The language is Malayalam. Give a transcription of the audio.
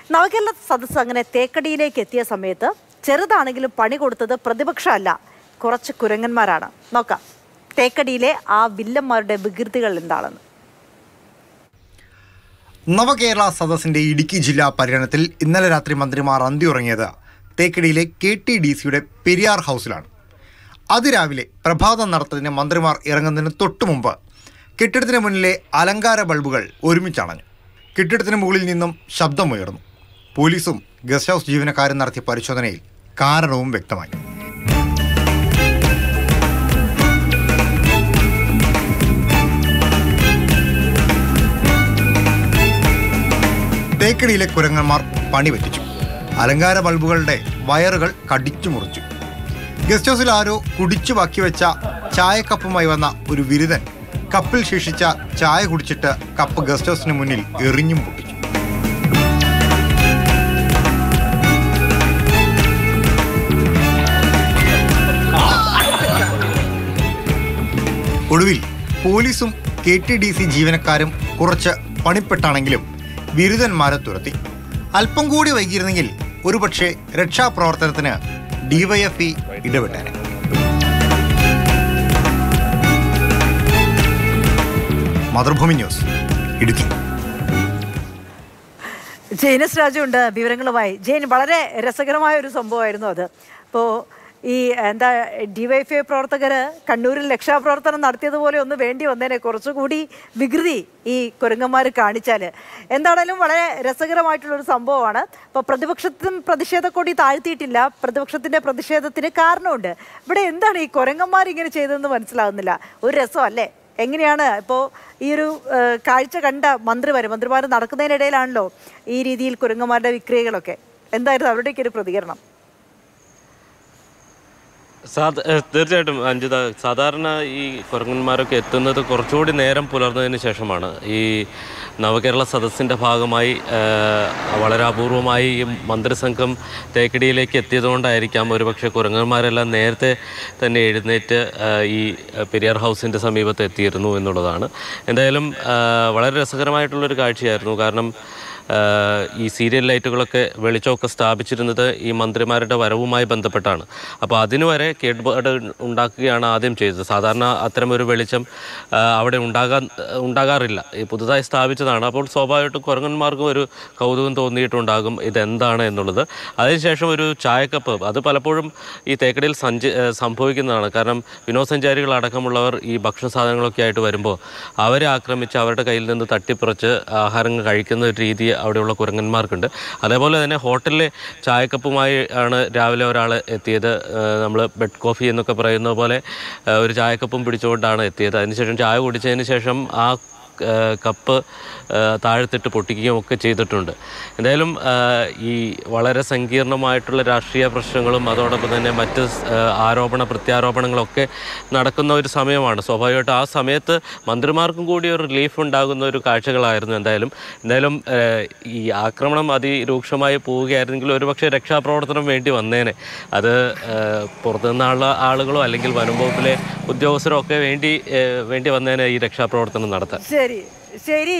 നവകേരള സദസ്സ് അങ്ങനെ തേക്കടിയിലേക്ക് എത്തിയ സമയത്ത് ചെറുതാണെങ്കിലും പണി കൊടുത്തത് പ്രതിപക്ഷമല്ല കുറച്ച് കുരങ്ങന്മാരാണ് നോക്കാം തേക്കടിയിലെ ആ വില്ലന്മാരുടെ വികൃതികൾ എന്താണെന്ന് നവകേരള സദസ്സിന്റെ ഇടുക്കി ജില്ലാ പര്യടനത്തിൽ ഇന്നലെ രാത്രി മന്ത്രിമാർ അന്തിയുറങ്ങിയത് തേക്കടിയിലെ കെ ടി ഡി സിയുടെ പെരിയാർ ഹൗസിലാണ് അതിരാവിലെ പ്രഭാതം നടത്തതിന് മന്ത്രിമാർ ഇറങ്ങുന്നതിന് തൊട്ടു മുമ്പ് കെട്ടിടത്തിന് മുന്നിലെ അലങ്കാര ബൾബുകൾ ഒരുമിച്ചണഞ്ഞു കെട്ടിടത്തിന് മുകളിൽ നിന്നും ശബ്ദമുയർന്നു പോലീസും ഗസ്റ്റ് ഹൗസ് ജീവനക്കാരും നടത്തിയ പരിശോധനയിൽ കാരണവും വ്യക്തമായി തേക്കടിയിലെ കുരങ്ങന്മാർ പണി പറ്റിച്ചു അലങ്കാര ബൾബുകളുടെ വയറുകൾ കടിച്ചു മുറിച്ചു ഗസ്റ്റ് ഹൗസിൽ ആരോ കുടിച്ചു ബാക്കി വെച്ച ചായക്കപ്പുമായി വന്ന ഒരു ബിരുദൻ കപ്പിൽ ശേഷിച്ച ചായ കുടിച്ചിട്ട് കപ്പ് ഗസ്റ്റ് ഹൗസിന് മുന്നിൽ എറിഞ്ഞും പൊട്ടിച്ചു ഒടുവിൽ പോലീസും കെ ടി ഡി സി ജീവനക്കാരും കുറച്ച് പണിപ്പെട്ടാണെങ്കിലും ബിരുദന്മാരെ തുരത്തി അല്പം കൂടി വൈകിയിരുന്നെങ്കിൽ ഒരുപക്ഷെ രക്ഷാപ്രവർത്തനത്തിന് ഡിവൈഎഫ്ഇ ഇടപെട്ടേനെ മാതൃഭൂമി ന്യൂസ് ഇടുക്കി ജെയിനസ് രാജു ഉണ്ട് വിവരങ്ങളുമായി ജെയിൻ വളരെ രസകരമായ ഒരു സംഭവമായിരുന്നു അത് അപ്പോൾ ഈ എന്താ ഡിവൈഫൈ പ്രവർത്തകർ കണ്ണൂരിൽ രക്ഷാപ്രവർത്തനം നടത്തിയതുപോലെ ഒന്ന് വേണ്ടി വന്നേനെ കുറച്ചുകൂടി വികൃതി ഈ കുരങ്ങന്മാർ കാണിച്ചാൽ എന്താണേലും വളരെ രസകരമായിട്ടുള്ളൊരു സംഭവമാണ് അപ്പോൾ പ്രതിപക്ഷത്തും പ്രതിഷേധക്കൊടി താഴ്ത്തിയിട്ടില്ല പ്രതിപക്ഷത്തിൻ്റെ പ്രതിഷേധത്തിന് കാരണമുണ്ട് ഇവിടെ എന്താണ് ഈ കുരങ്ങന്മാർ ഇങ്ങനെ ചെയ്തതെന്ന് മനസ്സിലാകുന്നില്ല ഒരു രസമല്ലേ എങ്ങനെയാണ് ഇപ്പോൾ ഈ ഒരു ഏഹ്, കാഴ്ച കണ്ട മന്ത്രിമാർ മന്ത്രിമാർ നടക്കുന്നതിനിടയിലാണല്ലോ ഈ രീതിയിൽ കുരങ്ങന്മാരുടെ വിക്രിയകളൊക്കെ എന്തായിരുന്നു അവരുടെയൊക്കെ ഒരു പ്രതികരണം സാധ ഏഹ് തീർച്ചയായിട്ടും അഞ്ജിത സാധാരണ ഈ കുരങ്ങന്മാരൊക്കെ എത്തുന്നത് കുറച്ചുകൂടി നേരം പുലർന്നതിന് ശേഷമാണ് ഈ നവകേരള സദസ്സിൻ്റെ ഭാഗമായി ഏഹ്, വളരെ അപൂർവമായി ഈ മന്ത്രിസംഘം തേക്കടിയിലേക്ക് എത്തിയതുകൊണ്ടായിരിക്കാം ഒരുപക്ഷെ കുരങ്ങന്മാരെല്ലാം നേരത്തെ തന്നെ എഴുന്നേറ്റ് ഏഹ്, ഈ പെരിയാർ ഹൗസിൻ്റെ സമീപത്ത് എത്തിയിരുന്നു എന്നുള്ളതാണ് എന്തായാലും ഏഹ്, വളരെ രസകരമായിട്ടുള്ളൊരു കാഴ്ചയായിരുന്നു കാരണം ആഹ് ഈ സീരിയൽ ലൈറ്റുകളൊക്കെ വെളിച്ചമൊക്കെ സ്ഥാപിച്ചിരുന്നത് ഈ മന്ത്രിമാരുടെ വരവുമായി ബന്ധപ്പെട്ടാണ് അപ്പോൾ അതിന് വരെ കേടുപാട് ഉണ്ടാക്കുകയാണ് ആദ്യം ചെയ്തത് സാധാരണ അത്തരമൊരു വെളിച്ചം ആഹ് അവിടെ ഉണ്ടാകാൻ ഉണ്ടാകാറില്ല ഈ പുതുതായി സ്ഥാപിച്ചതാണ് അപ്പോൾ സ്വാഭാവികമായിട്ടും കുരങ്ങന്മാർക്കും ഒരു കൗതുകം തോന്നിയിട്ടുണ്ടാകും ഇതെന്താണ് എന്നുള്ളത് അതിനുശേഷം ഒരു ചായക്കപ്പ് അത് പലപ്പോഴും ഈ തേക്കടിയിൽ സഞ്ച ഏഹ് സംഭവിക്കുന്നതാണ് കാരണം വിനോദസഞ്ചാരികളടക്കമുള്ളവർ ഈ ഭക്ഷണ സാധനങ്ങളൊക്കെ ആയിട്ട് വരുമ്പോൾ അവരെ ആക്രമിച്ച് അവരുടെ കയ്യിൽ നിന്ന് തട്ടിപ്പറിച്ച് ആഹാരങ്ങൾ കഴിക്കുന്ന ഒരു രീതി അവിടെയുള്ള കുരങ്ങന്മാർക്കുണ്ട് അതേപോലെ തന്നെ ഹോട്ടലിലെ ചായക്കപ്പുമായി ആണ് രാവിലെ ഒരാൾ എത്തിയത് നമ്മൾ ബെഡ് കോഫി എന്നൊക്കെ പറയുന്ന പോലെ ആ, ഒരു ചായക്കപ്പും പിടിച്ചുകൊണ്ടാണ് എത്തിയത് അതിനുശേഷം ചായ കുടിച്ചതിന് ശേഷം ആ ആ, കപ്പ് ആ, താഴത്തിട്ട് പൊട്ടിക്കുകയും ഒക്കെ ചെയ്തിട്ടുണ്ട് എന്തായാലും ആ, ഈ വളരെ സങ്കീർണമായിട്ടുള്ള രാഷ്ട്രീയ പ്രശ്നങ്ങളും അതോടൊപ്പം തന്നെ മറ്റ് സ്- ആ, ആരോപണ പ്രത്യാരോപണങ്ങളൊക്കെ നടക്കുന്ന ഒരു സമയമാണ് സ്വാഭാവികമായിട്ടും ആ സമയത്ത് മന്ത്രിമാർക്കും കൂടി ഒരു റിലീഫ് ഉണ്ടാകുന്ന ഒരു കാഴ്ചകളായിരുന്നു എന്തായാലും എന്തായാലും ആ, ഈ ആക്രമണം അതിരൂക്ഷമായി പോവുകയായിരുന്നെങ്കിൽ ഒരുപക്ഷെ രക്ഷാപ്രവർത്തനം വേണ്ടി വന്നേനെ അത് ആ, പുറത്തുനിന്നുള്ള ആളുകളോ അല്ലെങ്കിൽ വനം വകുപ്പിലെ ഉദ്യോഗസ്ഥരോ ഒക്കെ വേണ്ടി ആ, വേണ്ടി വന്നേനെ ഈ രക്ഷാപ്രവർത്തനം നടത്താൻ ശരി ശരി